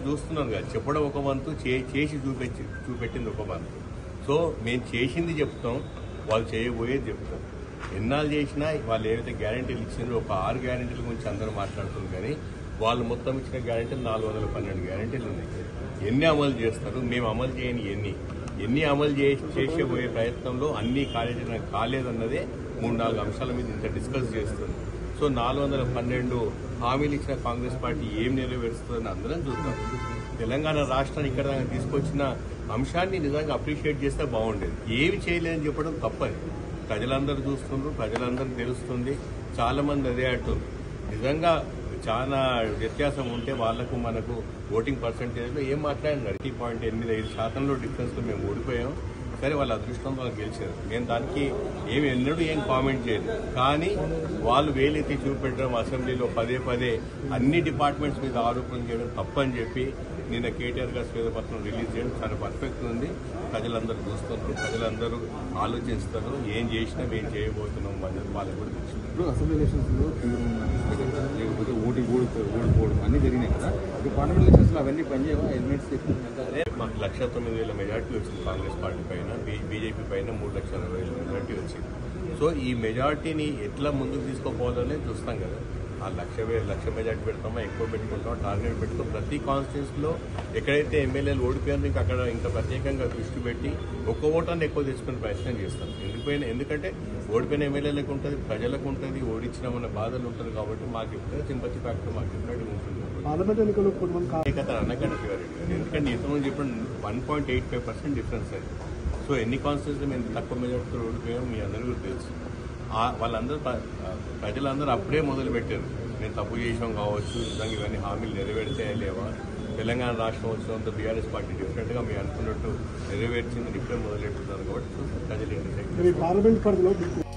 చూస్తున్నారు కదా చెప్పడం ఒక వంతు చే- చేసి చూపించి చూపెట్టింది ఒక వంతు సో మేము చేసింది చెప్తాం వాళ్ళు చేయబోయేది చెప్తాం ఎన్నాళ్ళు చేసినా వాళ్ళు ఏవైతే గ్యారంటీలు ఇచ్చిందో ఒక ఆరు గ్యారంటీల గురించి అందరూ మాట్లాడుతుంది కానీ వాళ్ళు మొత్తం ఇచ్చిన గ్యారంటీలు నాలుగు వందల పన్నెండు గ్యారంటీలు ఉన్నాయి ఎన్ని అమలు చేస్తారు మేము అమలు చేయని ఎన్ని ఎన్ని అమలు చేసి చేసేబోయే ప్రయత్నంలో అన్ని కాలేజీ కాలేదన్నదే మూడు నాలుగు అంశాల మీద ఇంత డిస్కస్ చేస్తుంది సో నాలుగు వందల పన్నెండు హామీలు ఇచ్చిన కాంగ్రెస్ పార్టీ ఏం నెరవేరుస్తుందని అందరం చూద్దాం తెలంగాణ రాష్ట్రాన్ని ఇక్కడ దాకా తీసుకొచ్చిన అంశాన్ని నిజంగా అప్రిషియేట్ చేస్తే బాగుండేది ఏమి చేయలేదని చెప్పడం తప్పది ప్రజలందరూ చూస్తున్నారు ప్రజలందరూ తెలుస్తుంది చాలా మంది అదే అంటారు నిజంగా చాలా వ్యత్యాసం ఉంటే వాళ్లకు మనకు ఓటింగ్ పర్సంటేజ్లో ఏం మాట్లాడినారు ఎయిటీ పాయింట్ ఎనిమిది ఐదు శాతంలో డిఫరెన్స్లో మేము ఓడిపోయాం సరే వాళ్ళ అదృష్టం వాళ్ళు గెలిచారు నేను దానికి ఏమి ఎన్నడూ ఏం కామెంట్ చేయలేదు కానీ వాళ్ళు వేలెత్తి చూపెట్టడం అసెంబ్లీలో పదే పదే అన్ని డిపార్ట్మెంట్స్ మీద ఆరోపణలు చేయడం తప్పని చెప్పి నిన్న కేటీఆర్ గారు శ్వేతపత్రం రిలీజ్ చేయడం చాలా పర్ఫెక్ట్ ఉంది ప్రజలందరూ చూస్తున్నారు ప్రజలందరూ ఆలోచిస్తారు ఏం చేసినా మేము చేయబోతున్నాం అనేది వాళ్ళకి కూడా తెలుసు ఇప్పుడు అసెంబ్లీ ఎలక్షన్స్ లో తీవ్రమైన వ్యతిరేకత, లేకపోతే ఓటి ఓడి ఓడిపోవడం అన్ని జరిగినాయి కదా ఇప్పుడు పార్లమెంట్ ఎలక్షన్స్ లో అవన్నీ పనిచేయవా ఎలిమెంట్స్ అదే మాకు లక్ష తొమ్మిది వేల మెజార్టీ వచ్చింది కాంగ్రెస్ పార్టీ పైన బీ- బీజేపీ పైన మూడు లక్షల అరవై వేల మెజార్టీ వచ్చింది సో ఈ మెజార్టీని ఎట్లా ముందుకు తీసుకోపోవాలనే చూస్తాం కదా ఆ లక్ష వే- లక్ష మెజార్టీ పెడతామా ఎక్కువ పెట్టుకుంటామా టార్గెట్ పెట్టుకో ప్రతి కాన్స్టిట్యూన్సీలో ఎక్కడైతే ఎమ్మెల్యేలు ఓడిపోయారో ఇంకా అక్కడ ఇంకా ప్రత్యేకంగా దృష్టి పెట్టి ఒక్క ఓటాన్ని ఎక్కువ తెచ్చుకునే ప్రయత్నం చేస్తాం ఎందుకైనా ఎందుకంటే ఓడిపోయిన ఎమ్మెల్యేలకు ఉంటుంది ప్రజలకు ఉంటుంది ఓడించినామన్న బాధలు ఉంటుంది కాబట్టి మాకు ఎప్పుడైతే సింపతి ఫ్యాక్టర్ మాకు ఎప్పుడైతే ఉంటుంది పార్లమెంట్ ఎన్నికల్లో కొంతమంది కా- వ్యతిరేకత అనకండి శివారెడ్డి గారు ఎందుకంటే ఇంతకుముందు చెప్పిన one point eight five percent difference అది సో ఎన్ని కాన్స్టిట్యూన్సీ మేము తక్కువ మెజార్టీతో ఓడిపోయాం మీ అందరికీ కూడా తెలుసు ఆ వాళ్ళందరూ ప్ర- ఆ ప్రజలందరూ అప్పుడే మొదలు పెట్టారు మేము తప్పు చేసాం కావచ్చు నిజంగా ఇవన్నీ హామీలు నెరవేరితే లేవా తెలంగాణ రాష్ట్రం వచ్చినంత బీఆర్ఎస్ పార్టీ డిఫరెంట్గా మీరు అనుకున్నట్టు నెరవేర్చింది ఇప్పుడే మొదలెట్టుతున్నారు కాబట్టి ప్రజలు ఏంటి మీ పార్లమెంట్ పరిధిలో మీకు